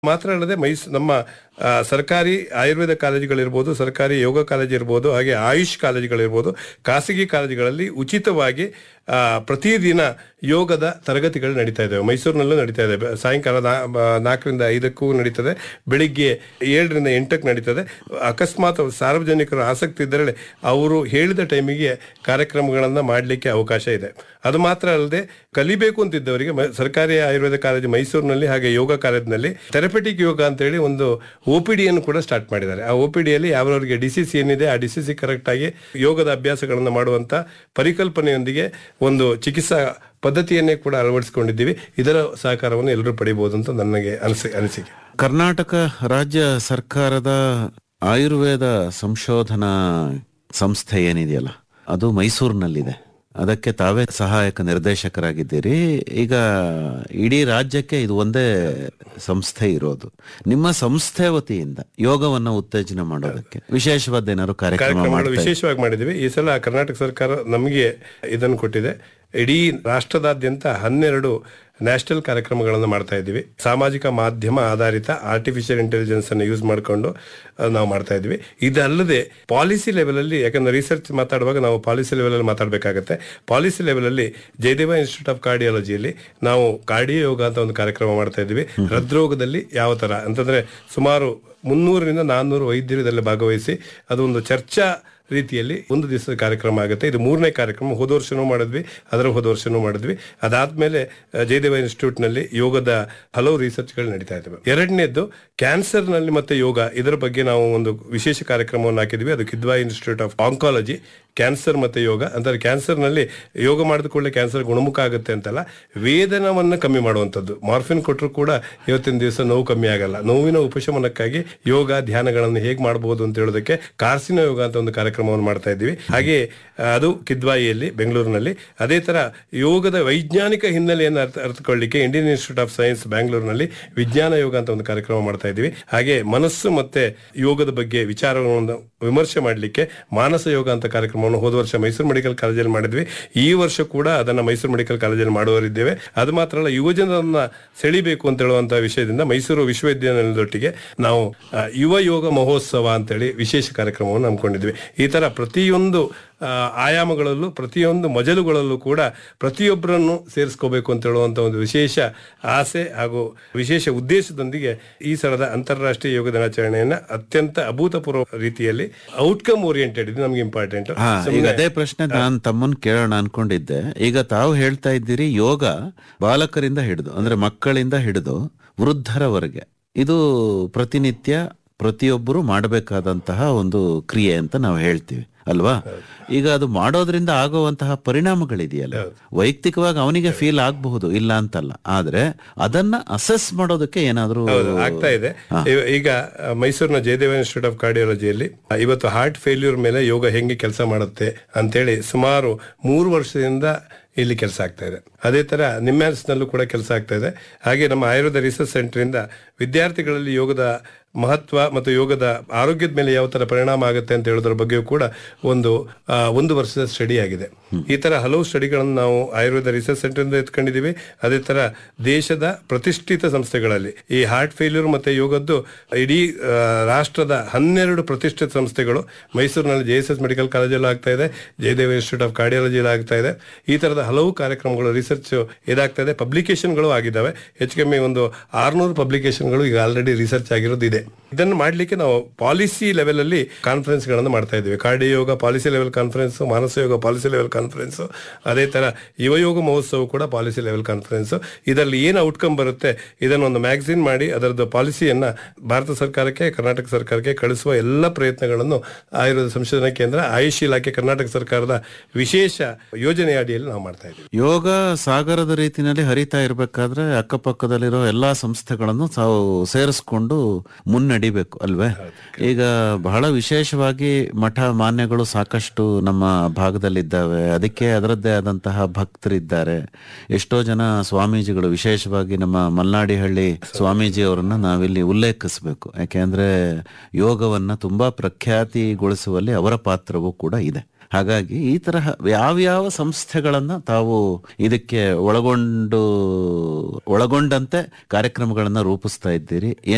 ಮಾತ್ರ ಅಲ್ಲದೆ ಮೈಸ್ ನಮ್ಮ ಆ, ಸರ್ಕಾರಿ ಆಯುರ್ವೇದ ಕಾಲೇಜುಗಳಿರ್ಬೋದು ಸರ್ಕಾರಿ ಯೋಗ ಕಾಲೇಜ್ ಇರ್ಬೋದು ಹಾಗೆ ಆಯುಷ್ ಕಾಲೇಜುಗಳಿರ್ಬೋದು ಖಾಸಗಿ ಕಾಲೇಜುಗಳಲ್ಲಿ ಉಚಿತವಾಗಿ ಆ, ಪ್ರತಿದಿನ ಯೋಗದ ತರಗತಿಗಳು ನಡೀತಾ ಇದ್ದಾವೆ ಮೈಸೂರಿನಲ್ಲೂ ನಡೀತಾ ಇದೆ ಬೆ- ಸಾಯಂಕಾಲ ನಾ- ಬ- ನಾಲ್ಕರಿಂದ ಐದಕ್ಕೂ ನಡೀತದೆ ಬೆಳಿಗ್ಗೆ ಏಳರಿಂದ ಎಂಟಕ್ಕೆ ನಡೀತದೆ ಅಕಸ್ಮಾತ್ ಸಾರ್ವಜನಿಕರು ಆಸಕ್ತಿ ಇದ್ದರೆ ಅವರು ಹೇಳಿದ ಟೈಮಿಗೆ ಕಾರ್ಯಕ್ರಮಗಳನ್ನು ಮಾಡಲಿಕ್ಕೆ ಅವಕಾಶ ಇದೆ ಅದು ಮಾತ್ರ ಅಲ್ಲದೆ ಕಲಿಬೇಕು ಅಂತಿದ್ದವರಿಗೆ ಮ- ಸರ್ಕಾರಿ ಆಯುರ್ವೇದ ಕಾಲೇಜು ಮೈಸೂರಿನಲ್ಲಿ ಹಾಗೆ ಯೋಗ ಕಾಲೇಜಿನಲ್ಲಿ ಥೆರಪೆಟಿಕ್ ಯೋಗ ಅಂತೇಳಿ ಒಂದು ಒ ಪಿ ಡಿಯನ್ನು ಕೂಡ ಸ್ಟಾರ್ಟ್ ಮಾಡಿದ್ದಾರೆ ಆ ಒ ಪಿ ಡಿಯಲ್ಲಿ ಯಾವ್ಯವರಿಗೆ ಡಿಸಿಸಿ ಏನಿದೆ ಆ ಡಿಸಿಸಿ ಕರೆಕ್ಟ್ ಆಗಿ ಯೋಗದ ಅಭ್ಯಾಸಗಳನ್ನು ಮಾಡುವಂತ ಪರಿಕಲ್ಪನೆಯೊಂದಿಗೆ ಒಂದು ಚಿಕಿತ್ಸಾ ಪದ್ಧತಿಯನ್ನೇ ಕೂಡ ಅಳವಡಿಸಿಕೊಂಡಿದ್ದೀವಿ ಇದರ ಸಹಕಾರವನ್ನು ಎಲ್ಲರೂ ಪಡಿಬಹುದು ಅಂತ ನನಗೆ ಅನಿಸಿ ಅನಿಸಿಕೆ ಕರ್ನಾಟಕ ರಾಜ್ಯ ಸರ್ಕಾರದ ಆಯುರ್ವೇದ ಸಂಶೋಧನಾ ಸಂಸ್ಥೆ ಏನಿದೆಯಲ್ಲ ಅದು ಮೈಸೂರಿನಲ್ಲಿದೆ ಅದಕ್ಕೆ ತಾವೇ ಸಹಾಯಕ ನಿರ್ದೇಶಕರಾಗಿದ್ದೀರಿ ಈಗ ಇಡೀ ರಾಜ್ಯಕ್ಕೆ ಇದು ಒಂದೇ ಸಂಸ್ಥೆ ಇರೋದು ನಿಮ್ಮ ಸಂಸ್ಥೆ ವತಿಯಿಂದ ಯೋಗವನ್ನ ಉತ್ತೇಜನ ಮಾಡೋದಕ್ಕೆ ವಿಶೇಷವಾದ ಏನಾದ್ರು ಕಾರ್ಯಕ್ರಮ ಕಾರ್ಯಕ್ರಮಗಳು ಮಾಡ್ತಾ ವಿಶೇಷವಾಗಿ ಮಾಡಿದ್ದೀವಿ ಈ ಸಲ ಕರ್ನಾಟಕ ಸರ್ಕಾರ ನಮಗೆ ಇದನ್ನು ಕೊಟ್ಟಿದೆ ಇಡೀ ರಾಷ್ಟ್ರದಾದ್ಯಂತ ಹನ್ನೆರಡು ನ್ಯಾಷನಲ್ ಕಾರ್ಯಕ್ರಮಗಳನ್ನು ಮಾಡ್ತಾ ಇದ್ದೀವಿ ಸಾಮಾಜಿಕ ಮಾಧ್ಯಮ ಆಧಾರಿತ ಆರ್ಟಿಫಿಷಿಯಲ್ ಇಂಟೆಲಿಜೆನ್ಸ್ ಅನ್ನು ಯೂಸ್ ಮಾಡಿಕೊಂಡು ಅಹ್, ನಾವು ಮಾಡ್ತಾ ಇದ್ವಿ ಇದಲ್ಲದೆ ಪಾಲಿಸಿ ಲೆವೆಲ್ ಅಲ್ಲಿ ಯಾಕಂದ್ರೆ ರಿಸರ್ಚ್ ಮಾತಾಡುವಾಗ ನಾವು ಪಾಲಿಸಿ ಲೆವೆಲ್ ಅಲ್ಲಿ ಮಾತಾಡಬೇಕಾಗುತ್ತೆ ಪಾಲಿಸಿ ಲೆವೆಲ್ ಅಲ್ಲಿ ಜಯದೇವ ಇನ್ಸ್ಟಿಟ್ಯೂಟ್ ಆಫ್ ಕಾರ್ಡಿಯಾಲಜಿಯಲ್ಲಿ ನಾವು ಕಾರ್ಡಿಯೋ ಯೋಗ ಅಂತ ಒಂದು ಕಾರ್ಯಕ್ರಮ ಮಾಡ್ತಾ ಇದ್ವಿ ಹೃದ್ರೋಗದಲ್ಲಿ ಯಾವ ತರ ಅಂತಂದ್ರೆ ಸುಮಾರು ಮುನ್ನೂರರಿಂದ ನಾನ್ನೂರು ವೈದ್ಯರು ಇದರಲ್ಲಿ ಭಾಗವಹಿಸಿ ಅದೊಂದು ಚರ್ಚಾ ರೀತಿಯಲ್ಲಿ ಒಂದು ದಿವಸದ ಕಾರ್ಯಕ್ರಮ ಆಗುತ್ತೆ ಇದು ಮೂರನೇ ಕಾರ್ಯಕ್ರಮ ಹೋದ ವರ್ಷನೂ ಮಾಡಿದ್ವಿ ಅದರ ಹೋದ ವರ್ಷನೂ ಮಾಡಿದ್ವಿ ಅದಾದ್ಮೇಲೆ ಅಹ್, ಜಯದೇವ ಇನ್ಸ್ಟಿಟ್ಯೂಟ್ ನಲ್ಲಿ ಯೋಗದ ಹಲವು ರಿಸರ್ಚ್ಗಳು ನಡೀತಾ ಇದ್ದಾವೆ ಎರಡನೇದ್ದು ಕ್ಯಾನ್ಸರ್ ನಲ್ಲಿ ಮತ್ತೆ ಯೋಗ ಇದರ ಬಗ್ಗೆ ನಾವು ಒಂದು ವಿಶೇಷ ಕಾರ್ಯಕ್ರಮವನ್ನು ಹಾಕಿದ್ವಿ ಅದು Kidwai institute of oncology cancer ಮತ್ತೆ ಯೋಗ ಅಂದ್ರೆ ಕ್ಯಾನ್ಸರ್ ನಲ್ಲಿ ಯೋಗ ಮಾಡಿದ ಕೂಡಲೇ ಕ್ಯಾನ್ಸರ್ ಗುಣಮುಖ ಆಗುತ್ತೆ ಅಂತಲ್ಲ ವೇದನವನ್ನ ಕಮ್ಮಿ ಮಾಡುವಂಥದ್ದು ಮಾರ್ಫಿನ್ ಕೊಟ್ಟರು ಕೂಡ ಇವತ್ತಿನ ದಿವಸ ನೋವು ಕಮ್ಮಿ ಆಗಲ್ಲ ನೋವಿನ ಉಪಶಮನಕ್ಕಾಗಿ ಯೋಗ ಧ್ಯಾನಗಳನ್ನು ಹೇಗೆ ಮಾಡಬಹುದು ಅಂತ ಹೇಳೋದಕ್ಕೆ ಕಾರ್ಸಿನ ಯೋಗ ಅಂತ ಒಂದು ಕಾರ್ಯಕ್ರಮವನ್ನು ಮಾಡ್ತಾ ಇದ್ದೀವಿ ಹಾಗೆ ಆ, ಅದು ಕಿದ್ವಾಯಿಯಲ್ಲಿ ಬೆಂಗಳೂರಿನಲ್ಲಿ ಅದೇ ತರ ಯೋಗದ ವೈಜ್ಞಾನಿಕ ಹಿನ್ನೆಲೆಯನ್ನು ಅರ್ಥ ಅರ್ಥಕೊಳ್ಳಿಕ್ಕೆ ಇಂಡಿಯನ್ ಇನ್ಸ್ಟಿಟ್ಯೂಟ್ ಆಫ್ ಸೈನ್ಸ್ ಬ್ಯಾಂಗ್ಳೂರಿನಲ್ಲಿ ವಿಜ್ಞಾನ ಯೋಗ ಅಂತ ಒಂದು ಕಾರ್ಯಕ್ರಮ ಮಾಡ್ತಾ ಇದ್ದೀವಿ ಹಾಗೆ ಮನಸ್ಸು ಮತ್ತೆ ಯೋಗದ ಬಗ್ಗೆ ವಿಚಾರವನ್ನು ವಿಮರ್ಶೆ ಮಾಡಲಿಕ್ಕೆ ಮಾನಸ ಯೋಗ ಅಂತ ಕಾರ್ಯಕ್ರಮವನ್ನು ಹೋದ ವರ್ಷ ಮೈಸೂರು ಮೆಡಿಕಲ್ ಕಾಲೇಜಲ್ಲಿ ಮಾಡಿದ್ವಿ ಈ ವರ್ಷ ಕೂಡ ಅದನ್ನ ಮೈಸೂರು ಮೆಡಿಕಲ್ ಕಾಲೇಜಲ್ಲಿ ಮಾಡುವರಿದ್ದೇವೆ ಅದು ಮಾತ್ರ ಅಲ್ಲ ಯುವಜನರನ್ನ ಸೆಳಿಬೇಕು ಅಂತ ಹೇಳುವಂತಹ ವಿಷಯದಿಂದ ಮೈಸೂರು ವಿಶ್ವವಿದ್ಯಾನಿಲಯದೊಟ್ಟಿಗೆ ನಾವು ಆ, ಯುವ ಯೋಗ ಮಹೋತ್ಸವ ಅಂತೇಳಿ ವಿಶೇಷ ಕಾರ್ಯಕ್ರಮವನ್ನು ಹಮ್ಮಿಕೊಂಡಿದ್ವಿ ಈ ತರ ಪ್ರತಿಯೊಂದು ಆ, ಆಯಾಮಗಳಲ್ಲೂ ಪ್ರತಿಯೊಂದು ಮಜಲುಗಳಲ್ಲೂ ಕೂಡ ಪ್ರತಿಯೊಬ್ಬರನ್ನು ಸೇರಿಸ್ಕೋಬೇಕು ಅಂತ ಹೇಳುವಂತ ಒಂದು ವಿಶೇಷ ಆಸೆ ಹಾಗೂ ವಿಶೇಷ ಉದ್ದೇಶದೊಂದಿಗೆ ಈ ಸಲದ ಅಂತಾರಾಷ್ಟ್ರೀಯ ಯೋಗ ದಿನಾಚರಣೆಯನ್ನ ಅತ್ಯಂತ ಅಭೂತಪೂರ್ವ ರೀತಿಯಲ್ಲಿ ಔಟ್ಕಮ್ ಓರಿಯೆಂಟೆಡ್ ಇದು ನಮ್ಗೆ ಇಂಪಾರ್ಟೆಂಟ್ ಹಾ ಈಗ ಅದೇ ಪ್ರಶ್ನೆ ನಾನು ತಮ್ಮನ್ ಕೇಳೋಣ ಅನ್ಕೊಂಡಿದ್ದೆ ಈಗ ತಾವು ಹೇಳ್ತಾ ಇದ್ದೀರಿ ಯೋಗ ಬಾಲಕರಿಂದ ಹಿಡಿದು ಅಂದ್ರೆ ಮಕ್ಕಳಿಂದ ಹಿಡಿದು ವೃದ್ಧರವರೆಗೆ ಇದು ಪ್ರತಿನಿತ್ಯ ಪ್ರತಿಯೊಬ್ಬರು ಮಾಡಬೇಕಾದಂತಹ ಒಂದು ಕ್ರಿಯೆ ಅಂತ ನಾವು ಹೇಳ್ತೀವಿ ಅಲ್ವಾ ಈಗ ಅದು ಮಾಡೋದ್ರಿಂದ ಆಗುವಂತಹ ಪರಿಣಾಮಗಳಿದೆಯಲ್ಲ ವೈಯಕ್ತಿಕವಾಗಿ ಅವನಿಗೆ ಫೀಲ್ ಆಗಬಹುದು ಇಲ್ಲ ಅಂತಲ್ಲ ಆದ್ರೆ ಅದನ್ನ ಅಸೆಸ್ ಮಾಡೋದಕ್ಕೆ ಏನಾದ್ರೂ ಹೌದು ಆಗ್ತಾ ಇದೆ ಇವ- ಈಗ ಆ, ಮೈಸೂರಿನ ಜಯದೇವ ಇನ್ಸ್ಟಿಟ್ಯೂಟ್ ಆಫ್ ಕಾರ್ಡಿಯಾಲಜಿಯಲ್ಲಿ ಆ, ಇವತ್ತು ಹಾರ್ಟ್ ಫೇಲ್ಯೂರ್ ಮೇಲೆ ಯೋಗ ಹೆಂಗೆ ಕೆಲಸ ಮಾಡುತ್ತೆ ಅಂತೇಳಿ ಸುಮಾರು ಮೂರು ವರ್ಷದಿಂದ ಇಲ್ಲಿ ಕೆಲಸ ಆಗ್ತಾ ಇದೆ ಅದೇ ತರ ನಿಮ್ಯಾನ್ಸ್ ನಲ್ಲೂ ಕೂಡ ಕೆಲಸ ಆಗ್ತಾ ಇದೆ ಹಾಗೆ ನಮ್ಮ ಆಯುರ್ವೇದ ರಿಸರ್ಚ್ ಸೆಂಟರ್ ಇಂದ ವಿದ್ಯಾರ್ಥಿಗಳಲ್ಲಿ ಯೋಗದ ಮಹತ್ವ ಮತ್ತು ಯೋಗದ ಆರೋಗ್ಯದ ಮೇಲೆ ಯಾವ ತರ ಪರಿಣಾಮ ಆಗುತ್ತೆ ಅಂತ ಹೇಳೋದ್ರ ಬಗ್ಗೆಯೂ ಕೂಡ ಒಂದು ಆ, ಒಂದು ವರ್ಷದ ಸ್ಟಡಿ ಆಗಿದೆ ಈ ತರ ಹಲವು ಸ್ಟಡಿಗಳನ್ನು ನಾವು ಆಯುರ್ವೇದ ರಿಸರ್ಚ್ ಸೆಂಟರ್ ಇಂದ ಎತ್ಕೊಂಡಿದೀವಿ ಅದೇ ತರ ದೇಶದ ಪ್ರತಿಷ್ಠಿತ ಸಂಸ್ಥೆಗಳಲ್ಲಿ ಈ ಹಾರ್ಟ್ ಫೇಲ್ಯೂರ್ ಮತ್ತೆ ಯೋಗದ್ದು ಇಡೀ ಆ, ರಾಷ್ಟ್ರದ ಹನ್ನೆರಡು ಪ್ರತಿಷ್ಠಿತ ಸಂಸ್ಥೆಗಳು ಮೈಸೂರಿನಲ್ಲಿ ಜೆ ಎಸ್ ಎಸ್ ಮೆಡಿಕಲ್ ಕಾಲೇಜಲ್ಲೂ ಆಗ್ತಾ ಇದೆ ಜಯದೇವ ಇನ್ಸ್ಟಿಟ್ಯೂಟ್ ಆಫ್ ಕಾರ್ಡಿಯಾಲಜಿಯಲ್ಲಿ ಆಗ್ತಾ ಇದೆ ಈ ತರದ ಹಲವು ಕಾರ್ಯಕ್ರಮಗಳು ರಿಸರ್ಚ್ ಇದಾಗ್ತಾ ಇದೆ ಪಬ್ಲಿಕೇಶನ್ಗಳು ಆಗಿದ್ದಾವೆ ಹೆಚ್ಚು ಕಮ್ಮಿ ಒಂದು ಆರ್ನೂರು ಪಬ್ಲಿಕೇಶನ್ಗಳು ಈಗ ಆಲ್ರೆಡಿ ರಿಸರ್ಚ್ ಆಗಿರೋದು ಇದೆ ಇದನ್ನು ಮಾಡಲಿಕ್ಕೆ ನಾವು ಪಾಲಿಸಿ ಲೆವೆಲ್ ಅಲ್ಲಿ ಕಾನ್ಫರೆನ್ಸ್ ಗಳನ್ನು ಮಾಡ್ತಾ ಇದ್ದೀವಿ cardio yoga policy level conference Manasa yoga policy level conference ಅದೇ ತರ ಯುವ ಯೋಗ ಮಹೋತ್ಸವ ಕೂಡ ಪಾಲಿಸಿ ಲೆವೆಲ್ ಕಾನ್ಫರೆನ್ಸ್ ಇದರಲ್ಲಿ ಏನು ಔಟ್ಕಮ್ ಬರುತ್ತೆ ಇದನ್ನು ಒಂದು ಮ್ಯಾಗಝಿನ್ ಮಾಡಿ ಅದರದ್ದು ಪಾಲಿಸಿಯನ್ನ ಭಾರತ ಸರ್ಕಾರಕ್ಕೆ ಕರ್ನಾಟಕ ಸರ್ಕಾರಕ್ಕೆ ಕಳಿಸುವ ಎಲ್ಲ ಪ್ರಯತ್ನಗಳನ್ನು ಆಯುರ್ವೇದ ಸಂಶೋಧನಾ ಕೇಂದ್ರ ಆಯುಷ್ ಇಲಾಖೆ ಕರ್ನಾಟಕ ಸರ್ಕಾರದ ವಿಶೇಷ ಯೋಜನೆ ಅಡಿಯಲ್ಲಿ ನಾವು ಮಾಡ್ತಾ ಇದ್ದೀವಿ ಯೋಗ ಸಾಗರದ ರೀತಿನಲ್ಲಿ ಹರಿತಾ ಇರಬೇಕಾದ್ರೆ ಅಕ್ಕಪಕ್ಕದಲ್ಲಿರೋ ಎಲ್ಲಾ ಸಂಸ್ಥೆಗಳನ್ನು ತಾವು ಸೇರಿಸ್ಕೊಂಡು ಮುನ್ನಡಿಬೇಕು ಅಲ್ವೇ ಈಗ ಬಹಳ ವಿಶೇಷವಾಗಿ ಮಠ ಮಾನ್ಯಗಳು ಸಾಕಷ್ಟು ನಮ್ಮ ಭಾಗದಲ್ಲಿದ್ದಾವೆ ಅದಕ್ಕೆ ಅದರದ್ದೇ ಆದಂತಹ ಭಕ್ತರಿದ್ದಾರೆ ಎಷ್ಟೋ ಜನ ಸ್ವಾಮೀಜಿಗಳು ವಿಶೇಷವಾಗಿ ನಮ್ಮ ಮಲ್ನಾಡಿಹಳ್ಳಿ ಸ್ವಾಮೀಜಿ ಅವರನ್ನ ನಾವಿಲ್ಲಿ ಉಲ್ಲೇಖಿಸಬೇಕು ಯಾಕೆಂದ್ರೆ ಯೋಗವನ್ನ ತುಂಬಾ ಪ್ರಖ್ಯಾತಿಗೊಳಿಸುವಲ್ಲಿ ಅವರ ಪಾತ್ರವೂ ಕೂಡ ಇದೆ ಹಾಗಾಗಿ ಈ ತರಹ ಯಾವ್ಯಾವ ಸಂಸ್ಥೆಗಳನ್ನ ತಾವು ಇದಕ್ಕೆ ಒಳಗೊಂಡು ಒಳಗೊಂಡಂತೆ ಕಾರ್ಯಕ್ರಮಗಳನ್ನ ರೂಪಿಸ್ತಾ ಇದ್ದೀರಿ